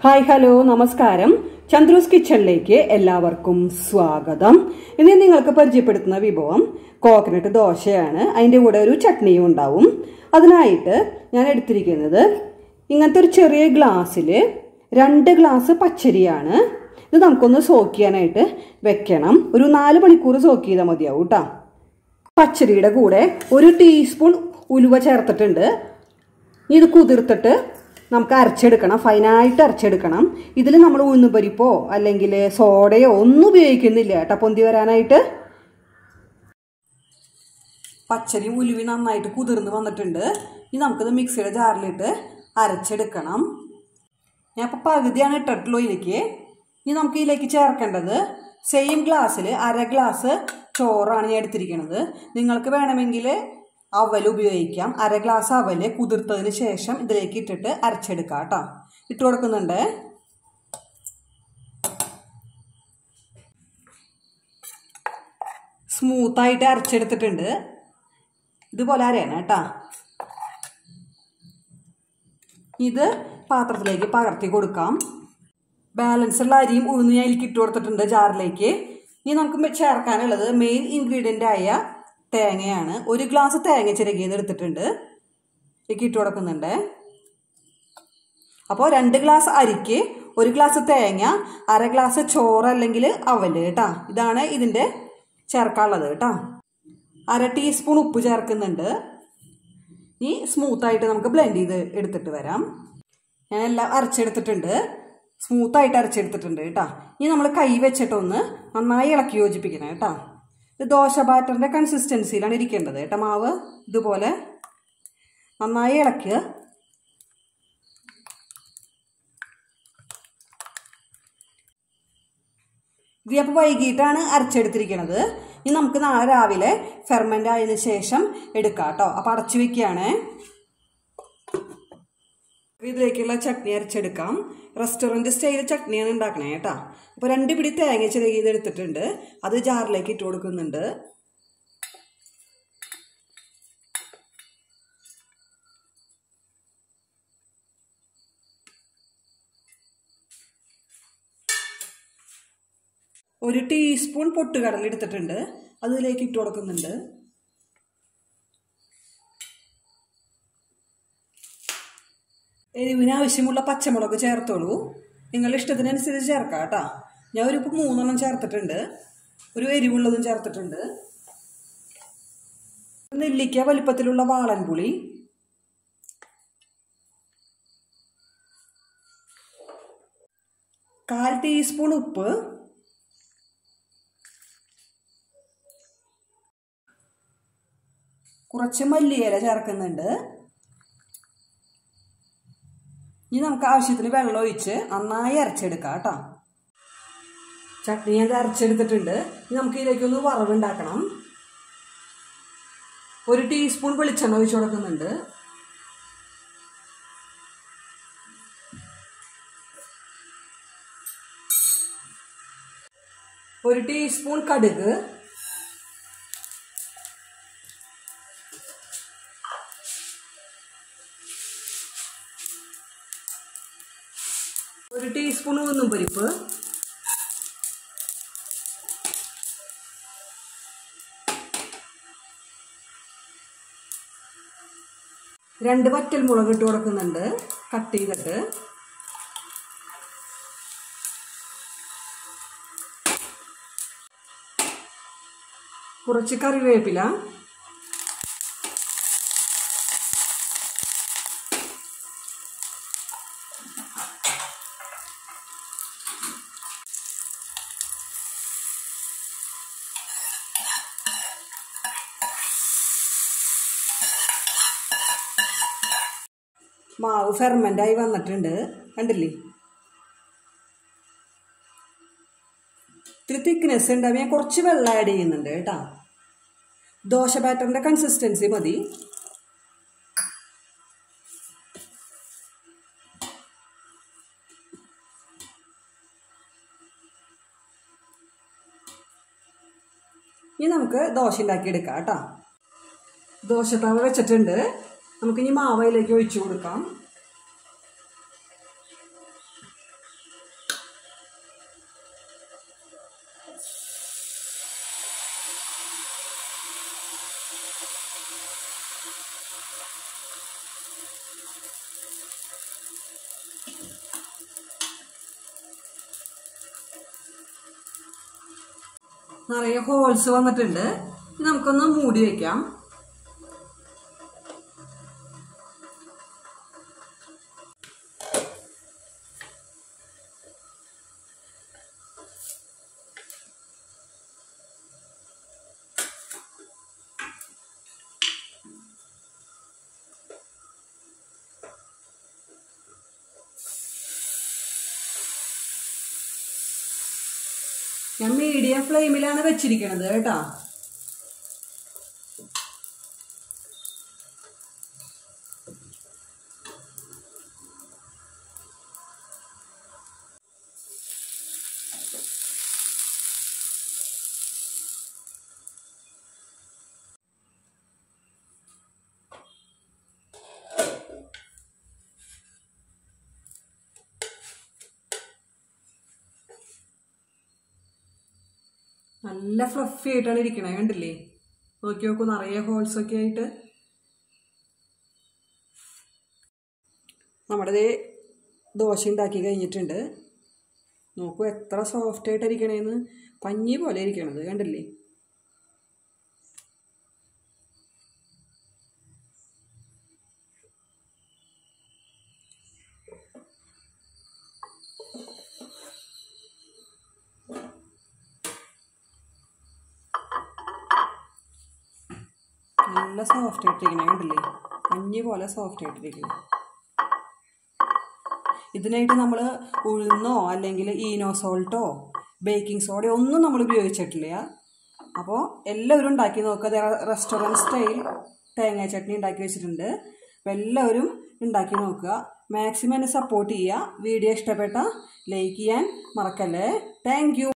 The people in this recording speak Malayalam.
ഹായ് ഹലോ നമസ്കാരം ചന്ദ്രൂസ് കിച്ചണിലേക്ക് എല്ലാവർക്കും സ്വാഗതം ഇന്ന് നിങ്ങൾക്ക് പരിചയപ്പെടുത്തുന്ന വിഭവം കോക്കനട്ട് ദോശയാണ് അതിൻ്റെ കൂടെ ഒരു ചട്നിയും ഉണ്ടാവും അതിനായിട്ട് ഞാൻ എടുത്തിരിക്കുന്നത് ഇങ്ങനത്തെ ഒരു ചെറിയ ഗ്ലാസ്സിൽ രണ്ട് ഗ്ലാസ് പച്ചരിയാണ് ഇത് നമുക്കൊന്ന് സോക്ക് ചെയ്യാനായിട്ട് വെക്കണം ഒരു നാല് മണിക്കൂർ സോക്ക് ചെയ്താൽ മതിയാവും കേട്ടോ പച്ചരിയുടെ കൂടെ ഒരു ടീസ്പൂൺ ഉലുവ ചേർത്തിട്ടുണ്ട് ഇത് കുതിർത്തിട്ട് നമുക്ക് അരച്ചെടുക്കണം ഫൈനായിട്ട് അരച്ചെടുക്കണം ഇതിൽ നമ്മൾ ഉഴുന്നുപരിപ്പോ അല്ലെങ്കിൽ സോഡയോ ഒന്നും ഉപയോഗിക്കുന്നില്ല കേട്ടോ പൊന്തി വരാനായിട്ട് പച്ചരി ഉലുവി നന്നായിട്ട് കുതിർന്ന് വന്നിട്ടുണ്ട് ഇനി നമുക്കിത് മിക്സിയുടെ ജാറിലിട്ട് അരച്ചെടുക്കണം ഞാൻ ഇപ്പോൾ പകുതിയാണ് ഇട്ടിട്ടുള്ളൂ ഇതിലേക്ക് ഇനി നമുക്ക് ഇതിലേക്ക് ചേർക്കേണ്ടത് സെയിം ഗ്ലാസ്സിൽ അര ഗ്ലാസ് ചോറാണ് ഞാൻ എടുത്തിരിക്കുന്നത് നിങ്ങൾക്ക് വേണമെങ്കിൽ അവൽ ഉപയോഗിക്കാം അര ഗ്ലാസ് അവല് കുതിർത്തതിന് ശേഷം ഇതിലേക്ക് ഇട്ടിട്ട് അരച്ചെടുക്കാം കേട്ടോ ഇട്ട് കൊടുക്കുന്നുണ്ട് സ്മൂത്തായിട്ട് അരച്ചെടുത്തിട്ടുണ്ട് ഇതുപോലെ അരയണം കേട്ടോ ഇത് പാത്രത്തിലേക്ക് പകർത്തി കൊടുക്കാം ബാലൻസ് ഉള്ള അരിയും ഉഴുന്ന് ഞാൻ ഇതിലേക്ക് ഇട്ട് കൊടുത്തിട്ടുണ്ട് ജാറിലേക്ക് ഇനി നമുക്ക് ചേർക്കാനുള്ളത് മെയിൻ ഇൻഗ്രീഡിയൻ്റ് ആയ തേങ്ങയാണ് ഒരു ഗ്ലാസ് തേങ്ങ ചിരകിയത് എടുത്തിട്ടുണ്ട് ഇതിലേക്ക് ഇട്ട് കൊടുക്കുന്നുണ്ട് അപ്പോൾ രണ്ട് ഗ്ലാസ് അരിക്ക് ഒരു ഗ്ലാസ് തേങ്ങ അര ഗ്ലാസ് ചോറ് അല്ലെങ്കിൽ അവല് കേട്ടോ ഇതാണ് ഇതിൻ്റെ ചേർക്കാനുള്ളത് കേട്ടോ അര ടീസ്പൂൺ ഉപ്പ് ചേർക്കുന്നുണ്ട് ഈ സ്മൂത്തായിട്ട് നമുക്ക് ബ്ലെൻഡ് ചെയ്ത് എടുത്തിട്ട് വരാം ഞാൻ എല്ലാം അരച്ചെടുത്തിട്ടുണ്ട് സ്മൂത്തായിട്ട് അരച്ചെടുത്തിട്ടുണ്ട് കേട്ടോ ഇനി നമ്മൾ കൈ വെച്ചിട്ടൊന്ന് നന്നായി ഇളക്കി യോജിപ്പിക്കണം കേട്ടോ ഇത് ദോശ ബാറ്ററിൻ്റെ കൺസിസ്റ്റൻസിയിലാണ് ഇരിക്കേണ്ടത് കേട്ടോ മാവ് ഇതുപോലെ നന്നായി ഇളക്കുക ഇത് അപ്പോൾ വൈകിട്ടാണ് അരച്ചെടുത്തിരിക്കുന്നത് ഇനി നമുക്ക് നാളെ രാവിലെ ഫെർമെൻ്റ് ആയതിനു ശേഷം എടുക്കാം കേട്ടോ അപ്പോൾ അടച്ചു വെക്കുകയാണ് ഇതിലേക്കുള്ള ചട്നി അരച്ചെടുക്കാം റെസ്റ്റോറൻറ്റ് സ്റ്റൈൽ ചട്നിയാണ് ഉണ്ടാക്കണേ കേട്ടോ അപ്പോൾ രണ്ട് പിടി തേങ്ങ ചിരകിയത് എടുത്തിട്ടുണ്ട് അത് ജാറിലേക്ക് ഇട്ട് കൊടുക്കുന്നുണ്ട് ഒരു ടീസ്പൂൺ പൊട്ടുകടല എടുത്തിട്ടുണ്ട് അതിലേക്ക് ഇട്ട് കൊടുക്കുന്നുണ്ട് എരിവിന് ആവശ്യമുള്ള പച്ചമുളക് ചേർത്തോളൂ നിങ്ങളുടെ ഇഷ്ടത്തിനനുസരിച്ച് ചേർക്കാം കേട്ടോ ഞാൻ ഒരു മൂന്നെണ്ണം ചേർത്തിട്ടുണ്ട് ഒരു എരിവുള്ളതും ചേർത്തിട്ടുണ്ട് നെല്ലിക്ക വലിപ്പത്തിലുള്ള വാളൻപുളി കാൽ ടീസ്പൂൺ ഉപ്പ് കുറച്ച് മല്ലിയില ചേർക്കുന്നുണ്ട് ഇനി നമുക്ക് ആവശ്യത്തിന് വെള്ളം ഒഴിച്ച് നന്നായി അരച്ചെടുക്കാം കേട്ടോ ചട്നി ഞാൻ അരച്ചെടുത്തിട്ടുണ്ട് ഇനി നമുക്ക് ഇതിലേക്കൊന്ന് വറവുണ്ടാക്കണം ഒരു ടീസ്പൂൺ വെളിച്ചെണ്ണ ഒഴിച്ച് കൊടുക്കുന്നുണ്ട് ഒരു ടീസ്പൂൺ കടുക് ഒരു ടീസ്പൂൺ ഉഴുന്നും പരിപ്പ് രണ്ട് വറ്റൽ മുളക് ഇട്ട് കൊടുക്കുന്നുണ്ട് കട്ട് ചെയ്തിട്ട് കുറച്ച് കറിവേപ്പില മാവ് ഫെർമെൻ്റായി വന്നിട്ടുണ്ട് കണ്ടില്ലേ ഇത്തിരി തിക്നെസ് ഉണ്ടാവും ഞാൻ കുറച്ച് വെള്ളം ആഡ് ചെയ്യുന്നുണ്ട് കേട്ടോ ദോശ ബാറ്ററിൻ്റെ കൺസിസ്റ്റൻസി മതി ഇനി നമുക്ക് ദോശ ഉണ്ടാക്കി എടുക്കാം കേട്ടോ ദോശ തവ വെച്ചിട്ടുണ്ട് നമുക്കിനി മാവയിലേക്ക് ഒഴിച്ചു കൊടുക്കാം നിറയെ ഹോൾസ് വന്നിട്ടുണ്ട് ഇനി നമുക്കൊന്ന് മൂടി വെക്കാം ഞാൻ മീഡിയം ഫ്ലെയിമിലാണ് വെച്ചിരിക്കണത് കേട്ടോ നല്ല ഫ്ലഫി ആയിട്ടാണ് ഇരിക്കണേ കണ്ടില്ലേ നോക്കി നോക്കൂ നിറയെ ഹോൾസ് ഒക്കെ ആയിട്ട് നമ്മുടെ ദേ ദോശ ഉണ്ടാക്കി കഴിഞ്ഞിട്ടുണ്ട് നോക്കൂ എത്ര സോഫ്റ്റ് ആയിട്ട് ഇരിക്കണേന്ന് പഞ്ഞി പോലെ ഇരിക്കണത് കണ്ടില്ലേ നല്ല സോഫ്റ്റ് ആയിട്ടിരിക്കണേ കണ്ടില്ലേ പഞ്ഞി പോലെ സോഫ്റ്റ് ആയിട്ടിരിക്കണേ ഇതിനായിട്ട് നമ്മൾ ഉഴുന്നോ അല്ലെങ്കിൽ ഈനോ സോൾട്ടോ ബേക്കിംഗ് സോഡയോ ഒന്നും നമ്മൾ ഉപയോഗിച്ചിട്ടില്ല അപ്പോൾ എല്ലാവരും ഉണ്ടാക്കി നോക്കുക റെസ്റ്റോറൻറ്റ് സ്റ്റൈൽ തേങ്ങ ചട്നി ഉണ്ടാക്കി വെച്ചിട്ടുണ്ട് അപ്പോൾ എല്ലാവരും ഉണ്ടാക്കി നോക്കുക മാക്സിമം എന്നെ സപ്പോർട്ട് ചെയ്യുക വീഡിയോ ഇഷ്ടപ്പെട്ട ലൈക്ക് ചെയ്യാൻ മറക്കല്ലേ താങ്ക്